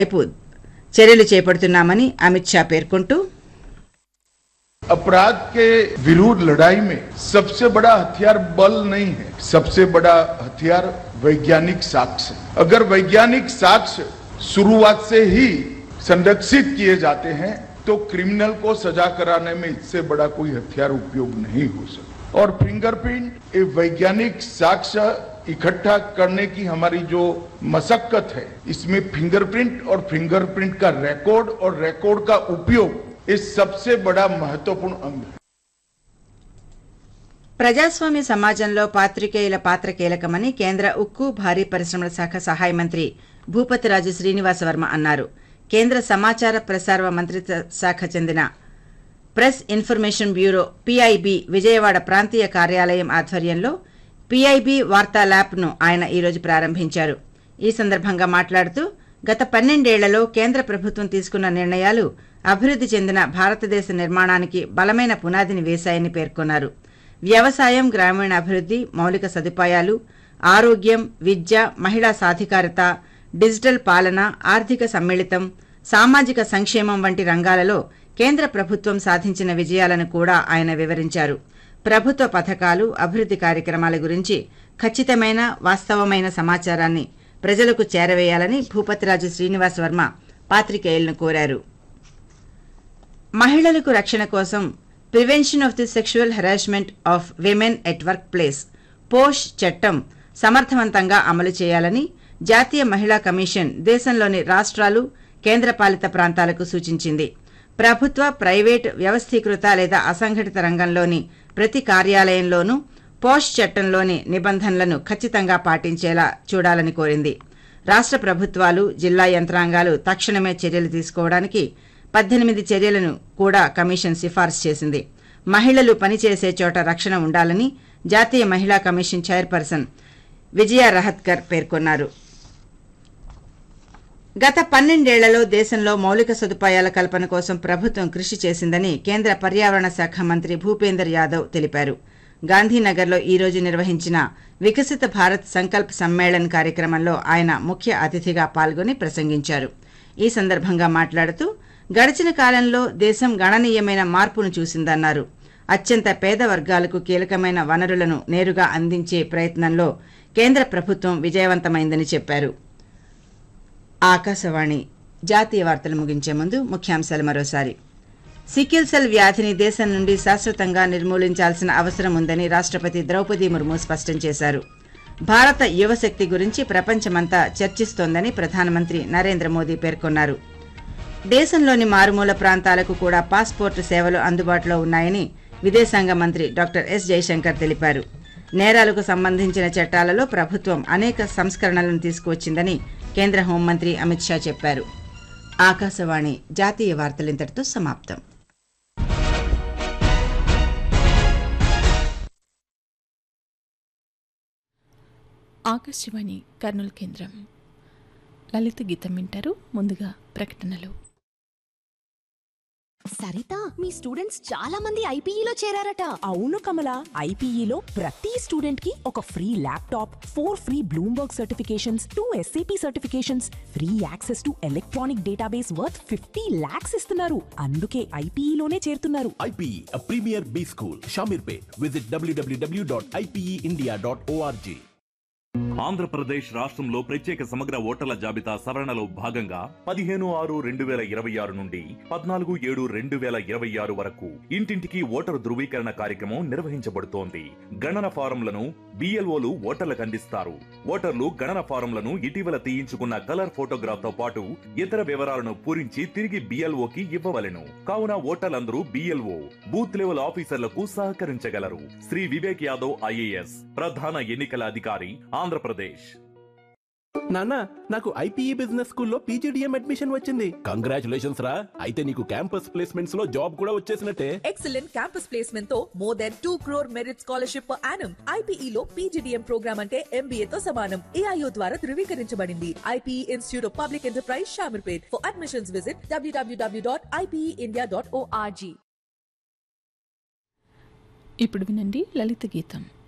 వైపు చర్యలు చేపడుతున్నామని అమిత్ షా పేర్కొంటూ अपराध के विरुद्ध लड़ाई में सबसे बड़ा हथियार बल नहीं है सबसे बड़ा हथियार वैज्ञानिक साक्ष्य है। अगर वैज्ञानिक साक्ष्य शुरुआत से ही संरक्षित किए जाते हैं तो क्रिमिनल को सजा कराने में इससे बड़ा कोई हथियार उपयोग नहीं हो सकता और फिंगरप्रिंट ये वैज्ञानिक साक्ष्य इकट्ठा करने की हमारी जो मशक्कत है इसमें फिंगरप्रिंट और फिंगरप्रिंट का रिकॉर्ड और रिकॉर्ड का उपयोग ये सबसे बड़ा महत्वपूर्ण अंग है ప్రజాస్వామ్య సమాజంలో పాత్రికేయుల పాత్ర కీలకమని కేంద్ర ఉక్కు భారీ పరిశ్రమల శాఖ సహాయ మంత్రి భూపతిరాజు శ్రీనివాస వర్మ అన్నారు కేంద్ర సమాచార ప్రసార మంత్రిత్వ శాఖ చెందిన press information bureau P I B Vijayawada ప్రాంతీయ కార్యాలయం ఆధ్వర్యంలో పీఐబీ వార్తా ల్యాబ్ను ఆయన ఈరోజు ప్రారంభించారు ఈ సందర్భంగా మాట్లాడుతూ గత పన్నెండేళ్లలో కేంద్ర ప్రభుత్వం తీసుకున్న నిర్ణయాలు అభివృద్ధి చెందిన భారతదేశ నిర్మాణానికి బలమైన పునాదిని వేశాయని పేర్కొన్నారు వ్యవసాయం గ్రామీణాభివృద్ధి మౌలిక సదుపాయాలు ఆరోగ్యం విద్య మహిళా సాధికారత డిజిటల్ పాలన ఆర్థిక సమ్మిళితం సామాజిక సంక్షేమం వంటి రంగాలలో కేంద్ర ప్రభుత్వం సాధించిన విజయాలను కూడా ఆయన వివరించారు ప్రభుత్వ పథకాలు అభివృద్ధి కార్యక్రమాల గురించి ఖచ్చితమైన వాస్తవమైన సమాచారాన్ని ప్రజలకు చేరవేయాలని భూపతిరాజు శ్రీనివాస్ వర్మ పాత్రికేయులను కోరారు మహిళలకు రక్షణ కోసం prevention of the sexual harassment of women at workplace POSH చట్టం సమర్థవంతంగా అమలు చేయాలని జాతీయ మహిళా కమిషన్ దేశంలోని రాష్ట్రాలు కేంద్రపాలిత ప్రాంతాలకు సూచించింది ప్రభుత్వ ప్రైవేట్ వ్యవస్థీకృత లేదా అసంఘటిత రంగంలోని ప్రతి కార్యాలయంలోనూ పోష్ చట్టంలోని నిబంధనలను ఖచ్చితంగా పాటించేలా చూడాలని కోరింది రాష్ట్ర ప్రభుత్వాలు జిల్లా యంత్రాంగాలు తక్షణమే చర్యలు తీసుకోవడానికి పద్దెనిమిది చర్యలను కూడా కమిషన్ సిఫార్సు చేసింది మహిళలు పనిచేసే చోట రక్షణ ఉండాలని జాతీయ మహిళా కమిషన్ చైర్పర్సన్ విజయ రహత్కర్ పేర్కొన్నారు గత పన్నెండేళ్లలో దేశంలో మౌలిక సదుపాయాల కల్పన కోసం ప్రభుత్వం కృషి చేసిందని కేంద్ర పర్యావరణ శాఖ మంత్రి భూపేందర్ యాదవ్ తెలిపారు గాంధీనగర్లో ఈ రోజు నిర్వహించిన వికసిత భారత్ సంకల్ప్ సమ్మేళన్ కార్యక్రమంలో ఆయన ముఖ్య అతిథిగా పాల్గొని ప్రసంగించారు ఈ సందర్భంగా మాట్లాడుతూ గడిచిన కాలంలో దేశం గణనీయమైన మార్పును చూసిందన్నారు అత్యంత పేద వర్గాలకు కీలకమైన వనరులను నేరుగా అందించే ప్రయత్నంలో కేంద్ర ప్రభుత్వం విజయవంతమైందని చెప్పారు ఆకాశవాణి జాతీయ వార్తలు ముగించే ముందు ముఖ్యాంశాలు మరోసారి సికిల్ సెల్ వ్యాధిని దేశం నుండి శాశ్వతంగా నిర్మూలించాల్సిన అవసరం ఉందని రాష్ట్రపతి ద్రౌపది ముర్ము స్పష్టం చేశారు భారత యువశక్తి గురించి ప్రపంచమంతా చర్చిస్తోందని ప్రధానమంత్రి నరేంద్ర మోదీ పేర్కొన్నారు దేశంలోని మారుమూల ప్రాంతాలకు కూడా పాస్పోర్టు సేవలు అందుబాటులో ఉన్నాయని విదేశాంగ మంత్రి డాక్టర్ ఎస్ జయశంకర్ తెలిపారు నేరాలకు సంబంధించిన చట్టాలలో ప్రభుత్వం అనేక సంస్కరణలను తీసుకువచ్చిందని కేంద్ర హోంమంత్రి అమిత్ షా చెప్పారు ఆకాశవాణి జాతీయ వార్తలు ఇంతటితో సమాప్తం ఆకాశవాణి కర్నూలు కేంద్రం లలిత గీతం వింటారు ముందుగా ప్రకటనలు సరిత మీ స్టూడెంట్స్ చాలా మంది ఐపీఈలో చేరారట అవును కమల ఐపీఈలో ప్రతి స్టూడెంట్ కి ఒక free laptop four free Bloomberg certifications two S A P certifications free access to electronic database worth fifty lakhs ఇస్తున్నారు అందుకే ఐపీఈలోనే చేరుతున్నారు IPE, a premier B school, Shamirpet. Visit www.ipeindia.org. Andhra Pradesh రాష్ట్రంలో ప్రత్యేక సమగ్ర ఓటర్ల జాబితా సవరణలో భాగంగా పదిహేను ఆరు రెండు వేల ఇరవై ఆరు నుండి పద్నాలుగు ఏడు రెండు వేల ఇరవై ఆరు వరకు ఇంటింటికి ఓటరు ధృవీకరణ కార్యక్రమం నిర్వహించబడుతోంది గణన ఫారంలను బిఎల్ఓలు ఓటర్లకు అందిస్తారు ఓటర్లు గణన ఫారంలను ఇటీవల తీయించుకున్న కలర్ ఫోటోగ్రాఫ్ తో పాటు ఇతర వివరాలను పూరించి తిరిగి బిఎల్ఓకి ఇవ్వవలెను కావున ఓటర్లందరూ బిఎల్ఓ బూత్ లెవెల్ ఆఫీసర్లకు సహకరించగలరు శ్రీ వివేక్ యాదవ్ ఐఏఎస్ ప్రధాన ఎన్నికల అధికారి ఆంధ్రప్రదేశ్ నాన్న నాకు ఐపీఈ బిజినెస్ స్కూల్లో పీజీడిఎం అడ్మిషన్ వచ్చింది కంగ్రాచులేషన్స్ రా అయితే నీకు క్యాంపస్ ప్లేస్మెంట్స్ లో జాబ్ కూడా వచ్చేసినట్టే ఎక్సలెంట్ క్యాంపస్ ప్లేస్మెంట్ తో more than two crore merit scholarship per annum I P E లో పీజీడీఎం ప్రోగ్రామ్ అంటే ఎంబీఏ తో సమానం ఏఐఓ ద్వారా ధృవీకరించబడింది I P E institute of public enterprise Shamirpet for admissions visit W W W dot I P E India dot O R G ఇప్పుడు వినండి లలిత గీతం